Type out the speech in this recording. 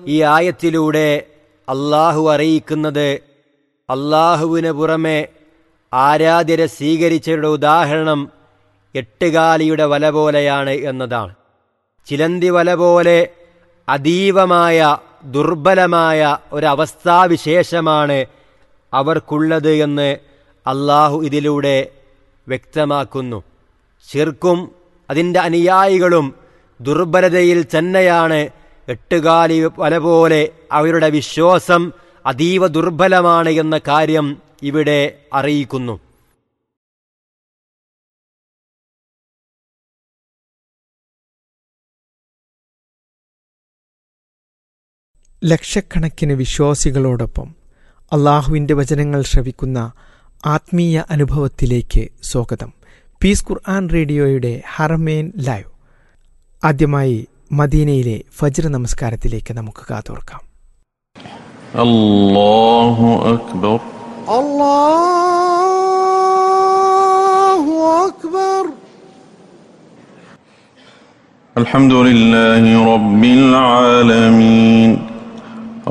ഈ ആയത്തിലൂടെ അള്ളാഹു അറിയിക്കുന്നത് അള്ളാഹുവിന് പുറമെ ആരാധ്യരെ സ്വീകരിച്ചവരുടെ ഉദാഹരണം എട്ടുകാലിയുടെ വല പോലെയാണ് എന്നതാണ് ചിലന്തി വല പോലെ അതീവമായ ദുർബലമായ ഒരവസ്ഥാവിശേഷമാണ് അവർക്കുള്ളത് എന്ന് അള്ളാഹു ഇതിലൂടെ വ്യക്തമാക്കുന്നു ശിർക്കും അതിൻ്റെ അനുയായികളും ദുർബലതയിൽ തന്നെയാണ് എട്ടുകാലി വല പോലെ അവരുടെ വിശ്വാസം അതീവ ദുർബലമാണ് എന്ന കാര്യം ഇവിടെ അറിയിക്കുന്നു ലക്ഷക്കണക്കിന് വിശ്വാസികളോടൊപ്പം അള്ളാഹുവിൻ്റെ വചനങ്ങൾ ശ്രവിക്കുന്ന ആത്മീയ അനുഭവത്തിലേക്ക് സ്വാഗതം പീസ് ഖുർആൻ റേഡിയോയുടെ ഹറമേൻ ലൈവ് ആദ്യമായി മദീനയിലെ ഫജ്ർ നമസ്കാരത്തിലേക്ക് നമുക്ക് കാതോർക്കാം الله أكبر الله أكبر الحمد لله رب العالمين